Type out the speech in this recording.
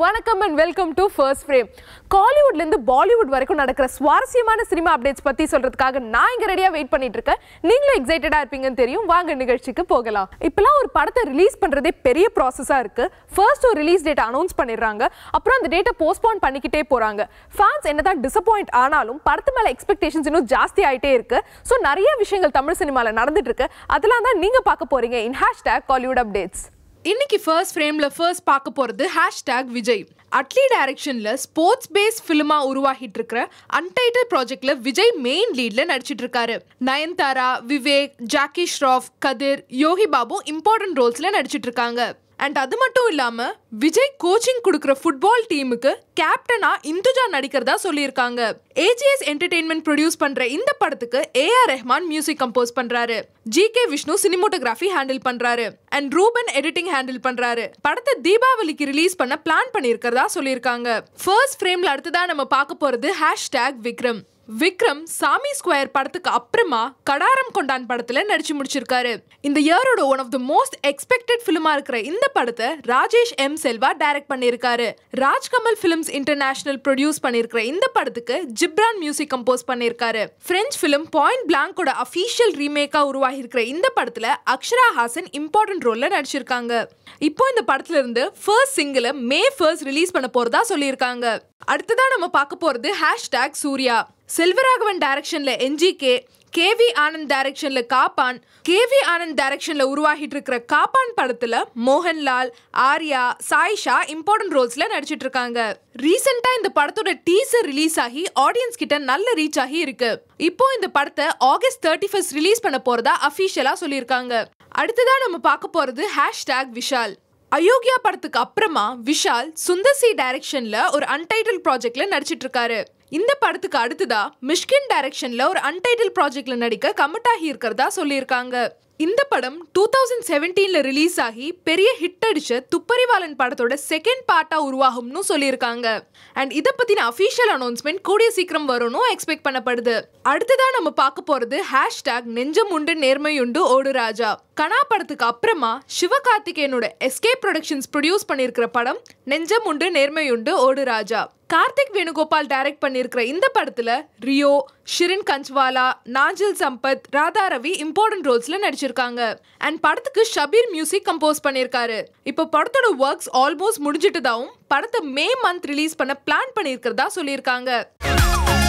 வணக்கம் and welcome to first frame காலிவுட்ல இருந்து பாலிவுட் வரைக்கும் நடக்கிற சுவாரஸ்யமான சினிமா அப்டேட்ஸ் பத்தி சொல்றதுக்காக நான் இங்க ரெடியா வெயிட் பண்ணிட்டு இருக்கேன் நீங்களும் எக்ஸைட்டடா இருப்பீங்கன்னு தெரியும் வாங்க நிகழ்ச்சிக்கு போகலாம் இப்பெல்லாம் ஒரு படத்தை ரிலீஸ் பண்றதே பெரிய ப்ராசஸா இருக்கு ஃபர்ஸ்ட் ஒரு ரிலீஸ் டேட் அனௌன்ஸ் பண்ணிடுறாங்க அப்புறம் அந்த டேட்டை போஸ்ட்போன் பண்ணிக்கிட்டே போறாங்க ஃபேன்ஸ் என்னதான் டிசப்பாயிண்ட் ஆனாலும் படத்து மேல எக்ஸ்பெக்டேஷன்ஸ் இன்னும் ஜாஸ்தி ஆயிட்டே இருக்கு ஸோ நிறைய விஷயங்கள் தமிழ் சினிமால நடந்துட்டு இருக்கு அதெல்லாம் தான் நீங்க பார்க்க போறீங்க இன் ஹேஷ்டேக் காலிவுட் அப்டேட்ஸ் இன்னைக்கு ஃபர்ஸ்ட் ஃப்ரேம்ல ஃபர்ஸ்ட் பார்க்க போறது ஹேஷ்டேக் விஜய் அட்லி டைரக்ஷன்ல ஸ்போர்ட்ஸ் பேஸ் ஃபிலிமா உருவாகிட்டு இருக்கிற அன்டைட்டில் ப்ராஜெக்ட்ல விஜய் மெயின் லீட்ல நடிச்சிட்டு இருக்காரு நயன்தாரா விவேக் ஜாக்கி ஷ்ராஃப் கதிர் யோகி பாபு இம்பார்ட்டன்ட் ரோல்ஸ்ல நடிச்சிட்டு இருக்காங்க அண்ட் அது மட்டும் இல்லாம விஜய் கோச்சிங் கொடுக்குற ஃபுட்பால் டீமுக்கு கேப்டனா இந்துஜா நடிக்கிறதா சொல்லியிருக்காங்க ஏஜிஎஸ் என்டர்டெயின்மெண்ட் ப்ரொடியூஸ் பண்ற இந்த படத்துக்கு ஏஆர் ரெஹ்மான் மியூசிக் கம்போஸ் பண்றாரு ஜி கே விஷ்ணு சினிமோட்டோகிராஃபி ஹேண்டில் பண்றாரு அண்ட் ரூபன் எடிட்டிங் ஹேண்டில் பண்றாரு படத்தை தீபாவளிக்கு ரிலீஸ் பண்ண பிளான் பண்ணியிருக்கிறதா சொல்லியிருக்காங்க ஃபர்ஸ்ட் ஃப்ரேம்ல அடுத்ததா நம்ம பார்க்க போறது ஹேஷ்டேக் விக்ரம் விக்ரம் சாமி ஸ்கொயர் படத்துக்கு அப்புறமா கடாரம் கொண்டான் படத்துல நடிச்சு முடிச்சிருக்காரு இந்த இயரோட one of the most expected ஃபிலிமா இருக்கிற இந்த படத்தை ராஜேஷ் எம் செல்வா டைரக்ட் பண்ணியிருக்காரு ராஜ்கமல் ஃபிலிம்ஸ் இன்டர்நேஷனல் ப்ரொடியூஸ் பண்ணியிருக்கிற இந்த படத்துக்கு ஜிப்ரான் மியூசிக் கம்போஸ் பண்ணியிருக்காரு பிரெஞ்ச் ஃபிலிம் பாயிண்ட் பிளாங்கோட அஃபீஷியல் ரீமேக்கா உருவாகி இருக்கிற இந்த படத்துல அக்ஷரா ஹாசன் இம்பார்ட்டன்ட் ரோல்ல நடிச்சிருக்காங்க இப்போ இந்த படத்துல இருந்து ஃபர்ஸ்ட் சிங்கிளை மே ஃபர்ஸ்ட் ரிலீஸ் பண்ண போறதா சொல்லியிருக்காங்க அடுத்ததா நம்ம பார்க்க போறது ஹேஷ்டேக் சூர்யா செல்வராகவன் டைரக்ஷன்ல என்ஜிகே கேவி ஆனந்த் டைரக்ஷன்ல காப்பான் கேவி ஆனந்த் டைரக்ஷன்ல உருவாகிட்டு இருக்கிற காப்பான் படத்துல மோகன்லால் ஆர்யா சாயிஷா இம்பார்ட்டன்ட் ரோல்ஸ்ல நடிச்சிட்டு இருக்காங்க ரீசெண்டா இந்த படத்தோட டீசர் ரிலீஸ் ஆகி ஆடியன்ஸ் கிட்ட நல்ல ரீச் ஆகி இருக்கு இப்போ இந்த படத்தை ஆகஸ்ட் தேர்ட்டி ஃபர்ஸ்ட் ரிலீஸ் பண்ண போறதா அஃபீஷியலா சொல்லியிருக்காங்க அடுத்ததா நம்ம பார்க்க போறது ஹேஷ்டேக் விஷால் அயோக்கியா படத்துக்கு அப்புறமா விஷால் சுந்தர்சி டைரக்ஷன்ல ஒரு அன்டைட்டில் ப்ராஜெக்ட்ல நடிச்சிட்டு இருக்காரு இந்த படத்துக்கு அடுத்ததா மிஷ்கின் டைரக்ஷன்ல ஒரு அன்டைட்டில் ப்ராஜெக்ட்ல நடிக்க கமிட் ஆகி இருக்கிறதா சொல்லியிருக்காங்க இந்த படம் டூ தௌசண்ட் செவன்டீன்ல ரிலீஸ் ஆகி பெரிய ஹிட் அடிச்ச துப்பறிவாளன் படத்தோட செகண்ட் பார்ட்டா உருவாகும்னு சொல்லியிருக்காங்க அண்ட் இதை பத்தின அஃபீஷியல் அனௌன்ஸ்மெண்ட் கூடிய சீக்கிரம் வரும்னு எக்ஸ்பெக்ட் பண்ணப்படுது அடுத்ததா நம்ம பார்க்க போறது ஹேஷ்டேக் நெஞ்சம் உண்டு நேர்மையுண்டு ஓடு ராஜா கனா படத்துக்கு அப்புறமா சிவகார்த்திகேயனோட எஸ்கே ப்ரொடக்ஷன்ஸ் ப்ரொடியூஸ் பண்ணியிருக்கிற படம் நெஞ்சம் உண்டு நேர்மையுண்டு ஓடு ராஜா கார்த்திக் வேணுகோபால் டைரக்ட் பண்ணியிருக்கிற இந்த படத்துல ரியோ ஷிரின் கஞ்ச்வாலா நாஜில் சம்பத் ராதா ரவி இம்பார்ட்டன்ட் ரோல்ஸ்ல நடிச்சிருக்காங்க அண்ட் படத்துக்கு ஷபீர் மியூசிக் கம்போஸ் பண்ணியிருக்காரு இப்போ படத்தோட ஒர்க்ஸ் ஆல்மோஸ்ட் முடிஞ்சிட்டதாவும் படத்தை மே மந்த் ரிலீஸ் பண்ண பிளான் பண்ணியிருக்கிறதா சொல்லியிருக்காங்க